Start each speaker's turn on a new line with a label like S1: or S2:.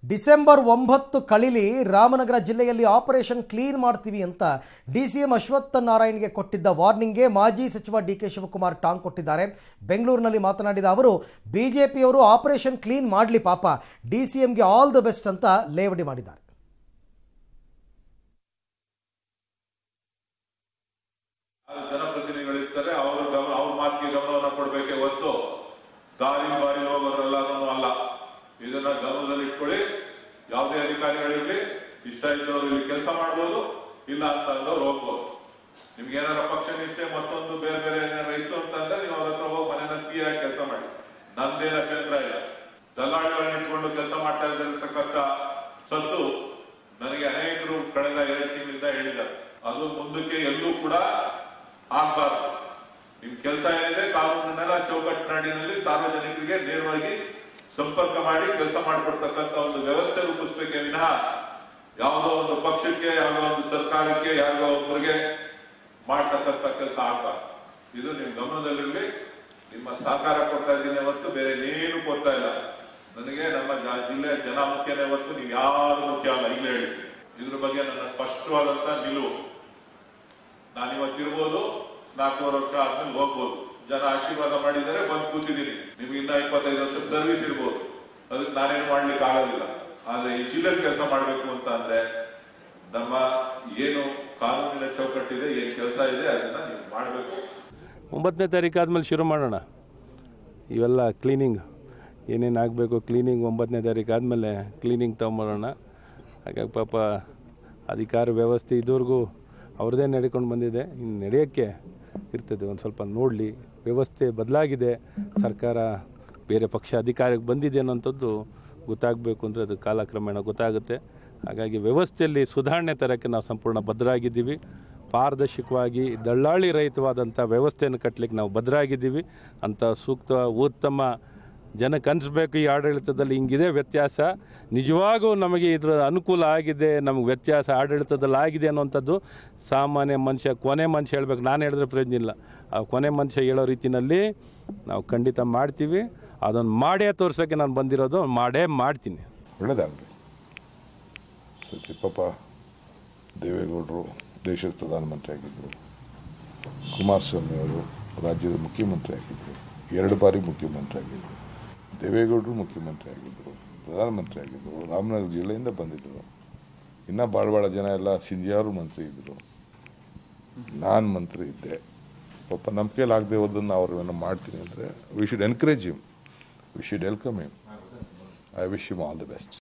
S1: December ಒಂಬತ್ತು ಕಳಿಲಿ ರಾಮನಗರ ಜಿಲ್ಲೆಯಲ್ಲಿ operation clean ಮಾಡ್ತೀವಿ ಅಂತ ಡಿ ಸಿ ಎಂ ಅಶ್ವತ್ಥ ನಾರಾಯಣ್ಗೆ ಕೊಟ್ಟಿದ್ದ ವಾರ್ನಿಂಗ್ಗೆ ಮಾಜಿ ಸಚಿವ ಡಿ ಕೆ ಶಿವಕುಮಾರ್ ಟಾಂಗ್ ಕೊಟ್ಟಿದ್ದಾರೆ ಬೆಂಗಳೂರಿನಲ್ಲಿ ಮಾತನಾಡಿದ ಅವರು ಬಿಜೆಪಿಯವರು ಆಪರೇಷನ್ ಕ್ಲೀನ್ ಮಾಡಲಿ ಪಾಪ ಡಿ ಸಿ ಎಂಗೆ ಆಲ್ ದ ಬೆಸ್ಟ್ ಅಂತ ಲೇವಡಿ ಮಾಡಿದ್ದಾರೆ
S2: ಅದು ಜನಪ್ರತಿನಿಧಿಗಳಿರ್ತಾರೆ ಅವರ ಗಮನ ಅವ್ರ ಮಾತಿಗೆ ಗಮನವನ್ನ ಕೊಡ್ಬೇಕೆ ಹೊತ್ತು ದಾರಿ ಬಾರಿ ಹೋಗೋರೆಲ್ಲರೂ ಅಲ್ಲ ಇದನ್ನ ಗಮನದಲ್ಲಿ ಇಟ್ಕೊಳ್ಳಿ ಯಾವುದೇ ಅಧಿಕಾರಿಗಳಿರ್ಲಿ ಇಷ್ಟ ಇದ್ದವರು ಇಲ್ಲಿ ಕೆಲಸ ಮಾಡ್ಬೋದು ಇಲ್ಲ ಅಂತ ಅಂದವ್ರು ಹೋಗ್ಬೋದು ನಿಮ್ಗೆ ಏನಾರ ಪಕ್ಷ ನಿಷ್ಠೆ ಮತ್ತೊಂದು ಬೇರೆ ಬೇರೆ ಏನಾರ ಇತ್ತು ಅಂತಂದ್ರೆ ನೀವು ಅವ್ರ ಹತ್ರ ಹೋಗಿ ಮನೆಯಲ್ಲಿ ಫ್ರೀ ಆಗಿ ಕೆಲಸ ಮಾಡಿ ನಂದೇನ ಅಭ್ಯಂತರ ಇಲ್ಲ ದಲ್ಲಾಳಿಗಳನ್ನ ಇಟ್ಕೊಂಡು ಕೆಲಸ ಮಾಡ್ತಾ ಇದ್ದಿರ್ತಕ್ಕಂಥ ಸದ್ದು ನನಗೆ ಅನೇಕರು ಕಳೆದ ಎರಡು ತಿಂಗಳಿಂದ ಹೇಳಿದ್ದಾರೆ ಅದು ಮುಂದಕ್ಕೆ ಎಲ್ಲೂ ಕೂಡ ಆಗ್ಬಾರ್ದು ನಿಮ್ ಕೆಲಸ ಏನಿದೆ ಕಾನೂನಿನ ಚೌಕಟ್ಟಿನಾಡಿನಲ್ಲಿ ಸಾರ್ವಜನಿಕರಿಗೆ ನೇರವಾಗಿ ಸಂಪರ್ಕ ಮಾಡಿ ಕೆಲಸ ಮಾಡಿಕೊಡ್ತಕ್ಕಂಥ ಒಂದು ವ್ಯವಸ್ಥೆ ರೂಪಿಸ್ಬೇಕೇ ವಿನಃ ಯಾವುದೋ ಒಂದು ಪಕ್ಷಕ್ಕೆ ಯಾವುದೋ ಒಂದು ಸರ್ಕಾರಕ್ಕೆ ಯಾವುದೋ ಒಬ್ಬರಿಗೆ ಮಾಡ್ತಕ್ಕಂಥ ಕೆಲಸ ಆಗ್ಬಾರ್ದು ಇದು ನಿಮ್ ಗಮನದಲ್ಲಿರ್ಲಿ ನಿಮ್ಮ ಸಹಕಾರ ಕೊಡ್ತಾ ಇದ್ದೀನಿ ಹೊತ್ತು ಬೇರೆ ಏನು ಕೊಡ್ತಾ ಇಲ್ಲ ನನಗೆ ನಮ್ಮ ಜ- ಜಿಲ್ಲೆಯ ಜನ ಮುಖ್ಯನೇ ಹೊತ್ತು ನೀವು ಯಾರು ಮುಖ್ಯ ಅಲ್ಲ ಈಗಲೇ ಹೇಳಿ ಇದ್ರ ಬಗ್ಗೆ ನನ್ನ ಸ್ಪಷ್ಟವಾದಂತ ನಿಲುವು ನಾನು ಇವತ್ತಿರ್ಬೋದು ನಾಲ್ಕೂವರೆ ವರ್ಷ ಆದ್ಮೇಲೆ ಹೋಗ್ಬೋದು ಜನ ಆಶೀರ್ವಾದ ಮಾಡಿದರೆ ಬಂದು ಕೂತಿದ್ದೀನಿ ನಿಮ್ಗೆ ಇನ್ನ ಇಪ್ಪತ್ತೈದು ವರ್ಷ ಸರ್ವಿಸ್ ಇರ್ಬೋದು ಅದಕ್ಕೆ ನಾನೇನು ಮಾಡ್ಲಿಕ್ಕೆ ಆಗೋದಿಲ್ಲ ಆದ್ರೆ ಈ ಜಿಲ್ಲೆಯಲ್ಲಿ ಕೆಲಸ ಮಾಡ್ಬೇಕು ಅಂತ ಅಂದ್ರೆ ನಮ್ಮ ಏನು ಕಾನೂನಿನ ಚೌಕಟ್ಟಿದೆ ಏನ್ ಕೆಲಸ ಇದೆ ಅದನ್ನ ನೀವು ಮಾಡ್ಬೇಕು
S3: ಒಂಬತ್ತನೇ ತಾರೀಕು ಆದಮೇಲೆ ಶುರು ಮಾಡೋಣ ಇವೆಲ್ಲ ಕ್ಲೀನಿಂಗ್ ಏನೇನು ಆಗಬೇಕು ಕ್ಲೀನಿಂಗ್ ಒಂಬತ್ತನೇ ತಾರೀಕು ಆದಮೇಲೆ ಕ್ಲೀನಿಂಗ್ ತೊಗೊಂಬರೋಣ ಹಾಗಾಗಿ ಪಾಪ ಅಧಿಕಾರ ವ್ಯವಸ್ಥೆ ಇದುವರೆಗೂ ಅವ್ರದ್ದೇ ನಡ್ಕೊಂಡು ಬಂದಿದೆ ಇನ್ನು ನಡೆಯೋಕ್ಕೆ ಇರ್ತದೆ ಒಂದು ಸ್ವಲ್ಪ ನೋಡಲಿ ವ್ಯವಸ್ಥೆ ಬದಲಾಗಿದೆ ಸರ್ಕಾರ ಬೇರೆ ಪಕ್ಷ ಅಧಿಕಾರಕ್ಕೆ ಬಂದಿದೆ ಅನ್ನೋಂಥದ್ದು ಗೊತ್ತಾಗಬೇಕು ಅಂದರೆ ಅದು ಕಾಲಕ್ರಮೇಣ ಗೊತ್ತಾಗುತ್ತೆ ಹಾಗಾಗಿ ವ್ಯವಸ್ಥೆಯಲ್ಲಿ ಸುಧಾರಣೆ ತರೋಕ್ಕೆ ನಾವು ಸಂಪೂರ್ಣ ಬದ್ಧರಾಗಿದ್ದೀವಿ ಪಾರದರ್ಶಕವಾಗಿ ದಳ್ಳಾಳಿ ರಹಿತವಾದಂಥ ವ್ಯವಸ್ಥೆಯನ್ನು ಕಟ್ಟಲಿಕ್ಕೆ ನಾವು ಬದ್ಧರಾಗಿದ್ದೀವಿ ಅಂಥ ಸೂಕ್ತ ಉತ್ತಮ ಜನಕ್ಕೆ ಅನಿಸ್ಬೇಕು ಈ ಆಡಳಿತದಲ್ಲಿ ಹಿಂಗಿದೆ ವ್ಯತ್ಯಾಸ ನಿಜವಾಗೂ ನಮಗೆ ಇದರ ಅನುಕೂಲ ಆಗಿದೆ ನಮಗೆ ವ್ಯತ್ಯಾಸ ಆಡಳಿತದಲ್ಲಿ ಆಗಿದೆ ಅನ್ನುವಂಥದ್ದು ಸಾಮಾನ್ಯ ಮನುಷ್ಯ ಕೊನೆ ಮನುಷ್ಯ ಹೇಳ್ಬೇಕು ನಾನು ಹೇಳಿದ್ರೆ ಪ್ರಯೋಜನ ಇಲ್ಲ ಆ ಕೊನೆ ಮನುಷ್ಯ ಹೇಳೋ ರೀತಿಯಲ್ಲಿ ನಾವು ಖಂಡಿತ ಮಾಡ್ತೀವಿ ಅದನ್ನು ಮಾಡೇ ತೋರ್ಸೋಕ್ಕೆ ನಾನು ಬಂದಿರೋದು ಮಾಡೇ ಮಾಡ್ತೀನಿ
S4: ಒಳ್ಳೆಯದಾಗಲಿ ಸತಿ ಪಾಪ ದೇವೇಗೌಡರು ದೇಶದ ಪ್ರಧಾನಮಂತ್ರಿ ಆಗಿದ್ದರು ಕುಮಾರಸ್ವಾಮಿ ಅವರು ರಾಜ್ಯದ ಮುಖ್ಯಮಂತ್ರಿ ಆಗಿದ್ದರು ಎರಡು ಬಾರಿ ಮುಖ್ಯಮಂತ್ರಿ ಆಗಿದ್ದರು ದೇವೇಗೌಡರು ಮುಖ್ಯಮಂತ್ರಿ ಆಗಿದ್ದರು ಪ್ರಧಾನಮಂತ್ರಿ ಆಗಿದ್ದರು ರಾಮನಗರ ಜಿಲ್ಲೆಯಿಂದ ಬಂದಿದ್ದರು ಇನ್ನೂ ಭಾಳ ಭಾಳ ಜನ ಎಲ್ಲ ಸಿಂಧಿಯಾರು ಮಂತ್ರಿ ಇದ್ದರು ನಾನು ಮಂತ್ರಿ ಇದ್ದೆ ಪಾಪ ನಮ್ಮ ಕೈಲಿ ಆಗದೆ ಹೋದನ್ನು ಅವ್ರು ಏನೋ ಮಾಡ್ತೀನಿ ಅಂದರೆ we should encourage him we should welcome him I wish him all the best